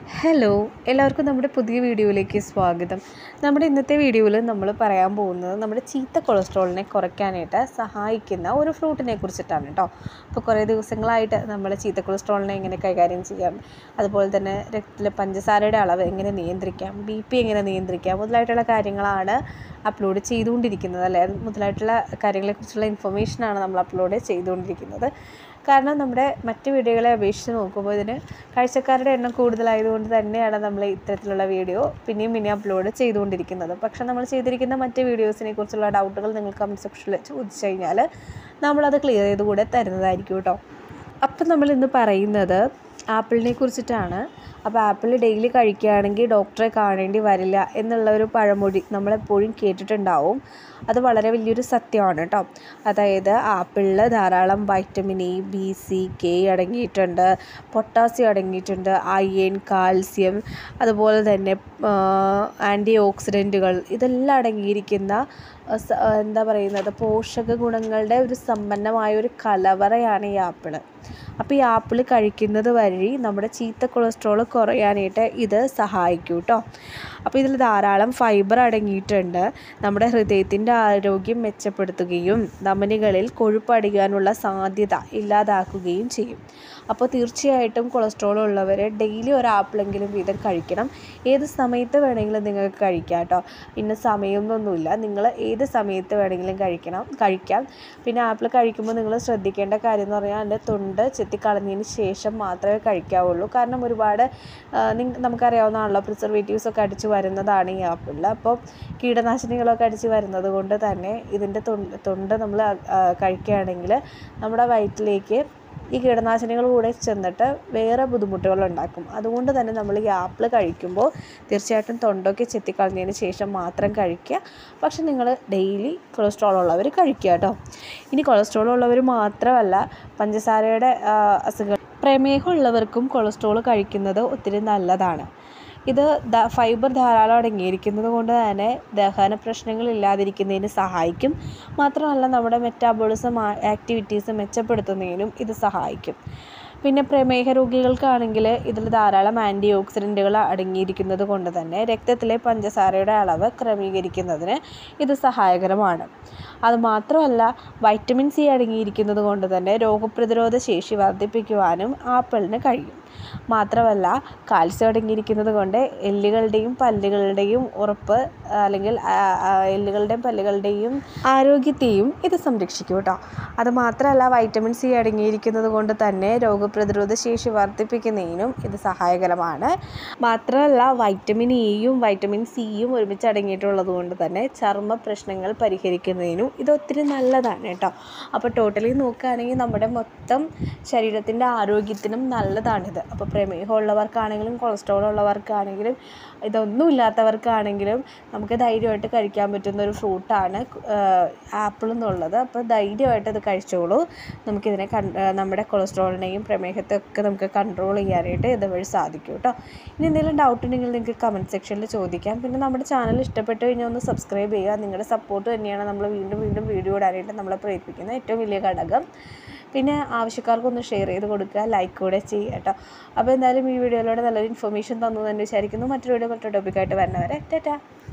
hello എല്ലാവർക്കും നമ്മുടെ പുതിയ വീഡിയോയിലേക്ക് സ്വാഗതം നമ്മുടെ ഇന്നത്തെ വീഡിയോയിൽ നമ്മൾ പറയാൻ പോകുന്നത് നമ്മുടെ ചീത്ത കൊളസ്ട്രോളിനെ കുറയ്ക്കാനായിട്ട് സഹായിക്കുന്ന ഒരു ഫ്രൂട്ടിനെ കുറിച്ചിട്ടാണ് കേട്ടോ അപ്പോൾ കുറേ ദിവസങ്ങളായിട്ട് നമ്മൾ ചീത്ത കൊളസ്ട്രോളിനെ എങ്ങനെ കൈകാര്യം ചെയ്യാം അതുപോലെ തന്നെ രക്തത്തിലെ പഞ്ചസാരയുടെ അളവ് എങ്ങനെ നിയന്ത്രിക്കാം ബി പി എങ്ങനെ നിയന്ത്രിക്കാം മുതലായിട്ടുള്ള കാര്യങ്ങളാണ് അപ്ലോഡ് ചെയ്തുകൊണ്ടിരിക്കുന്നത് അല്ലേ മുതലായിട്ടുള്ള കാര്യങ്ങളെക്കുറിച്ചുള്ള ഇൻഫർമേഷനാണ് നമ്മൾ അപ്ലോഡ് ചെയ്തുകൊണ്ടിരിക്കുന്നത് കാരണം നമ്മുടെ മറ്റ് വീഡിയോകളെ അപേക്ഷിച്ച് നോക്കുമ്പോൾ ഇതിന് കാഴ്ചക്കാരുടെ എണ്ണം കൂടുതലായതുകൊണ്ട് തന്നെയാണ് നമ്മൾ ഇത്തരത്തിലുള്ള വീഡിയോ പിന്നെയും പിന്നെയും അപ്ലോഡ് ചെയ്തുകൊണ്ടിരിക്കുന്നത് പക്ഷെ നമ്മൾ ചെയ്തിരിക്കുന്ന മറ്റ് വീഡിയോസിനെ കുറിച്ചുള്ള ഡൗട്ടുകൾ നിങ്ങൾ കമൻറ്റ് സെക്ഷനിൽ ചോദിച്ചു കഴിഞ്ഞാൽ നമ്മളത് ക്ലിയർ ചെയ്ത് കൂടെ തരുന്നതായിരിക്കും കേട്ടോ അപ്പം നമ്മൾ ഇന്ന് പറയുന്നത് ആപ്പിളിനെ കുറിച്ചിട്ടാണ് അപ്പോൾ ആപ്പിൾ ഡെയിലി കഴിക്കുകയാണെങ്കിൽ ഡോക്ടറെ കാണേണ്ടി വരില്ല എന്നുള്ള ഒരു പഴമൊഴി നമ്മളെപ്പോഴും കേട്ടിട്ടുണ്ടാവും അത് വളരെ വലിയൊരു സത്യമാണ് കേട്ടോ അതായത് ആപ്പിളിൽ ധാരാളം vitamin E B C K അടങ്ങിയിട്ടുണ്ട് പൊട്ടാസ്യം അടങ്ങിയിട്ടുണ്ട് അയൺ കാൽസ്യം അതുപോലെ തന്നെ ആൻറ്റി ഓക്സിഡൻറ്റുകൾ ഇതെല്ലാം അടങ്ങിയിരിക്കുന്ന സ- എന്താ പറയുന്നത് പോഷക ഗുണങ്ങളുടെ ഒരു സമ്പന്നമായ ഒരു കലവറയാണ് ഈ ആപ്പിള് അപ്പോൾ ഈ ആപ്പിൾ കഴിക്കുന്നത് വഴി നമ്മുടെ ചീത്ത കൊളസ്ട്രോൾ കുറയാനായിട്ട് ഇത് സഹായിക്കും കേട്ടോ അപ്പോൾ ഇതിൽ ധാരാളം ഫൈബർ അടങ്ങിയിട്ടുണ്ട് നമ്മുടെ ഹൃദയത്തിൻ്റെ ആരോഗ്യം മെച്ചപ്പെടുത്തുകയും ധമനികളിൽ കൊഴുപ്പ് അടിക്കാനുള്ള സാധ്യത ഇല്ലാതാക്കുകയും ചെയ്യും അപ്പോൾ തീർച്ചയായിട്ടും കൊളസ്ട്രോൾ ഉള്ളവർ ഡെയിലി ഒരു ആപ്പിളെങ്കിലും വീതം കഴിക്കണം ഏത് സമയത്ത് വേണമെങ്കിലും നിങ്ങൾക്ക് കഴിക്കാം കേട്ടോ ഇന്ന സമയമൊന്നുമില്ല നിങ്ങൾ ഏത് സമയത്ത് വേണമെങ്കിലും കഴിക്കണം കഴിക്കാം പിന്നെ ആപ്പിൾ കഴിക്കുമ്പോൾ നിങ്ങൾ ശ്രദ്ധിക്കേണ്ട കാര്യം എന്ന് പറഞ്ഞാൽ അതിൻ്റെ തൊണ്ട് ചെത്തിക്കളഞ്ഞതിന് ശേഷം മാത്രമേ കഴിക്കാവുള്ളൂ കാരണം ഒരുപാട് ആ, നിങ്ങ നമുക്കറിയാവുന്നതാണല്ലോ പ്രിസർവേറ്റീവ്സ് ഒക്കെ അടിച്ച് വരുന്നതാണ് ഈ ആപ്പിളിൽ അപ്പോൾ കീടനാശിനികളൊക്കെ അടിച്ച് വരുന്നത് കൊണ്ട് തന്നെ ഇതിൻ്റെ തൊണ്ട് തൊണ്ട് നമ്മൾ കഴിക്കുകയാണെങ്കിൽ നമ്മുടെ വയറ്റിലേക്ക് ഈ കീടനാശിനികൾ കൂടെ ചെന്നിട്ട് വേറെ ബുദ്ധിമുട്ടുകൾ ഉണ്ടാക്കും അതുകൊണ്ട് തന്നെ നമ്മൾ ഈ ആപ്പിൾ കഴിക്കുമ്പോൾ തീർച്ചയായിട്ടും തൊണ്ടൊക്കെ ചെത്തിക്കളഞ്ഞതിന് ശേഷം മാത്രം കഴിക്കുക പക്ഷെ നിങ്ങൾ ഡെയിലി കൊളസ്ട്രോൾ ഉള്ളവർ കഴിക്കുക കേട്ടോ ഇനി കൊളസ്ട്രോൾ ഉള്ളവർ മാത്രമല്ല പഞ്ചസാരയുടെ ആ, അസുഖം പ്രമേഹം ഉള്ളവർക്കും കൊളസ്ട്രോൾ കഴിക്കുന്നത് ഒത്തിരി നല്ലതാണ് ഇത് ദ ഫൈബർ ധാരാളം അടങ്ങിയിരിക്കുന്നത് കൊണ്ട് തന്നെ ദഹന പ്രശ്നങ്ങൾ ഇല്ലാതിരിക്കുന്നതിന് സഹായിക്കും മാത്രമല്ല നമ്മുടെ മെറ്റാബോളിസം ആക്ടിവിറ്റീസ് മെച്ചപ്പെടുത്തുന്നതിനും ഇത് സഹായിക്കും പിന്നെ പ്രമേഹ രോഗികൾക്കാണെങ്കിൽ ഇതിൽ ധാരാളം ആൻറ്റി ഓക്സിഡൻറ്റുകൾ അടങ്ങിയിരിക്കുന്നത് കൊണ്ട് തന്നെ രക്തത്തിലെ പഞ്ചസാരയുടെ അളവ് ക്രമീകരിക്കുന്നതിന് ഇത് സഹായകരമാണ് അതുമാത്രമല്ല വൈറ്റമിൻ സി അടങ്ങിയിരിക്കുന്നത് കൊണ്ട് തന്നെ രോഗപ്രതിരോധ ശേഷി വർദ്ധിപ്പിക്കുവാനും ആപ്പിളിന് കഴിയും മാത്രമല്ല കാൽസ്യം അടങ്ങിയിരിക്കുന്നത് കൊണ്ട് എല്ലുകളുടെയും പല്ലുകളുടെയും ഉറപ്പ് അല്ലെങ്കിൽ ആ, ആ, എല്ലുകളുടെയും പല്ലുകളുടെയും ആരോഗ്യത്തെയും ഇത് സംരക്ഷിക്കും കേട്ടോ അത് മാത്രമല്ല വൈറ്റമിൻ സി അടങ്ങിയിരിക്കുന്നത് കൊണ്ട് തന്നെ രോഗപ്രതിരോധ ശേഷി വർദ്ധിപ്പിക്കുന്നതിനും ഇത് സഹായകരമാണ് മാത്രമല്ല വൈറ്റമിൻ ഇയും വൈറ്റമിൻ സിയും ഒരുമിച്ച് അടങ്ങിയിട്ടുള്ളത് കൊണ്ട് തന്നെ ചർമ്മ പ്രശ്നങ്ങൾ പരിഹരിക്കുന്നതിനും ഇത് ഒത്തിരി നല്ലതാണ് കേട്ടോ അപ്പോൾ ടോട്ടലി നോക്കുകയാണെങ്കിൽ നമ്മുടെ മൊത്തം ശരീരത്തിൻ്റെ ആരോഗ്യത്തിനും നല്ലതാണിത് അപ്പോൾ പ്രമേഹം ഉള്ളവർക്കാണെങ്കിലും കൊളസ്ട്രോൾ ഉള്ളവർക്കാണെങ്കിലും ഇതൊന്നും ഇല്ലാത്തവർക്കാണെങ്കിലും നമുക്ക് ധൈര്യമായിട്ട് കഴിക്കാൻ പറ്റുന്ന ഒരു ഫ്രൂട്ടാണ് ആപ്പിൾ എന്നുള്ളത് അപ്പോൾ ധൈര്യമായിട്ട് അത് കഴിച്ചോളൂ നമുക്കിതിനെ കൺ നമ്മുടെ കൊളസ്ട്രോളിനെയും പ്രമേഹത്തെയൊക്കെ നമുക്ക് കൺട്രോൾ ചെയ്യാനായിട്ട് ഇതുവഴി സാധിക്കും കേട്ടോ ഇനി എന്തെങ്കിലും ഡൗട്ട് ഉണ്ടെങ്കിൽ നിങ്ങൾക്ക് കമൻറ്റ് സെക്ഷനിൽ ചോദിക്കാം പിന്നെ നമ്മുടെ ചാനൽ ഇഷ്ടപ്പെട്ട് കഴിഞ്ഞാൽ ഒന്ന് സബ്സ്ക്രൈബ് ചെയ്യുക നിങ്ങളുടെ സപ്പോർട്ട് തന്നെയാണ് നമ്മൾ വീണ്ടും വീണ്ടും വീഡിയോ ഇടാനായിട്ട് നമ്മളെ പ്രേരിപ്പിക്കുന്ന ഏറ്റവും വലിയ ഘടകം പിന്നെ ആവശ്യക്കാർക്കൊന്ന് ഷെയർ ചെയ്ത് കൊടുക്കുക ലൈക്ക് കൂടെ ചെയ്യുക കേട്ടോ അപ്പോൾ എന്തായാലും ഈ വീഡിയോയിലൂടെ നല്ലൊരു ഇൻഫർമേഷൻ തന്നു എന്ന് വിചാരിക്കുന്നു മറ്റൊരു വീഡിയോ മറ്റൊരു ടോപ്പിക്കായിട്ട് വരുന്നവരെ ടാറ്റാ